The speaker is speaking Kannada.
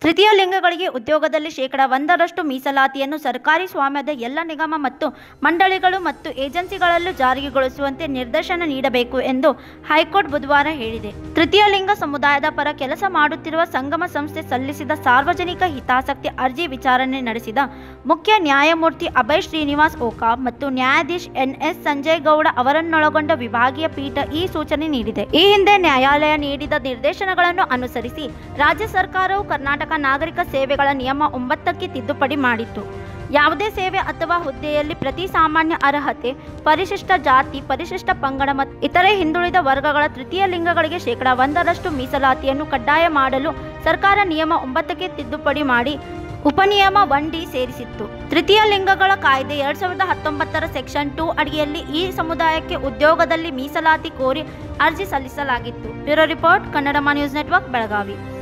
ತೃತೀಯ ಲಿಂಗಗಳಿಗೆ ಉದ್ಯೋಗದಲ್ಲಿ ಶೇಕಡ ಒಂದರಷ್ಟು ಮೀಸಲಾತಿಯನ್ನು ಸರ್ಕಾರಿ ಸ್ವಾಮ್ಯದ ಎಲ್ಲ ನಿಗಮ ಮತ್ತು ಮಂಡಳಿಗಳು ಮತ್ತು ಏಜೆನ್ಸಿಗಳಲ್ಲೂ ಜಾರಿಗೊಳಿಸುವಂತೆ ನಿರ್ದೇಶನ ನೀಡಬೇಕು ಎಂದು ಹೈಕೋರ್ಟ್ ಬುಧವಾರ ಹೇಳಿದೆ ತೃತೀಯ ಲಿಂಗ ಸಮುದಾಯದ ಪರ ಕೆಲಸ ಮಾಡುತ್ತಿರುವ ಸಂಗಮ ಸಂಸ್ಥೆ ಸಲ್ಲಿಸಿದ ಸಾರ್ವಜನಿಕ ಹಿತಾಸಕ್ತಿ ಅರ್ಜಿ ವಿಚಾರಣೆ ನಡೆಸಿದ ಮುಖ್ಯ ನ್ಯಾಯಮೂರ್ತಿ ಅಭಯ್ ಶ್ರೀನಿವಾಸ್ ಓಕಾ ಮತ್ತು ನ್ಯಾಯಾಧೀಶ್ ಎನ್ಎಸ್ ಸಂಜಯ್ ಗೌಡ ಅವರನ್ನೊಳಗೊಂಡ ವಿಭಾಗೀಯ ಪೀಠ ಈ ಸೂಚನೆ ನೀಡಿದೆ ಈ ಹಿಂದೆ ನ್ಯಾಯಾಲಯ ನೀಡಿದ ನಿರ್ದೇಶನಗಳನ್ನು ಅನುಸರಿಸಿ ರಾಜ್ಯ ಸರ್ಕಾರವು ಕರ್ನಾಟಕ ನಾಗರಿಕ ಸೇವೆಗಳ ನಿಯಮ ಒಂಬತ್ತಕ್ಕೆ ತಿದ್ದುಪಡಿ ಮಾಡಿತ್ತು ಯಾವುದೇ ಸೇವೆ ಅಥವಾ ಹುದ್ದೆಯಲ್ಲಿ ಪ್ರತಿ ಸಾಮಾನ್ಯ ಅರ್ಹತೆ ಪರಿಶಿಷ್ಟ ಜಾತಿ ಪರಿಶಿಷ್ಟ ಪಂಗಡ ಮತ್ತು ಇತರೆ ಹಿಂದುಳಿದ ವರ್ಗಗಳ ತೃತೀಯ ಲಿಂಗಗಳಿಗೆ ಶೇಕಡ ಒಂದರಷ್ಟು ಮೀಸಲಾತಿಯನ್ನು ಕಡ್ಡಾಯ ಮಾಡಲು ಸರ್ಕಾರ ನಿಯಮ ಒಂಬತ್ತಕ್ಕೆ ತಿದ್ದುಪಡಿ ಮಾಡಿ ಉಪನಿಯಮ ಒನ್ ಡಿ ಸೇರಿಸಿತ್ತು ತೃತೀಯ ಲಿಂಗಗಳ ಕಾಯ್ದೆ ಎರಡ್ ಸಾವಿರದ ಹತ್ತೊಂಬತ್ತರ ಸೆಕ್ಷನ್ ಟೂ ಅಡಿಯಲ್ಲಿ ಈ ಸಮುದಾಯಕ್ಕೆ ಉದ್ಯೋಗದಲ್ಲಿ ಮೀಸಲಾತಿ ಕೋರಿ ಅರ್ಜಿ ಸಲ್ಲಿಸಲಾಗಿತ್ತು ಬ್ಯೂರೋ ರಿಪೋರ್ಟ್ ಕನ್ನಡಮ ನ್ಯೂಸ್ ನೆಟ್ವರ್ಕ್ ಬೆಳಗಾವಿ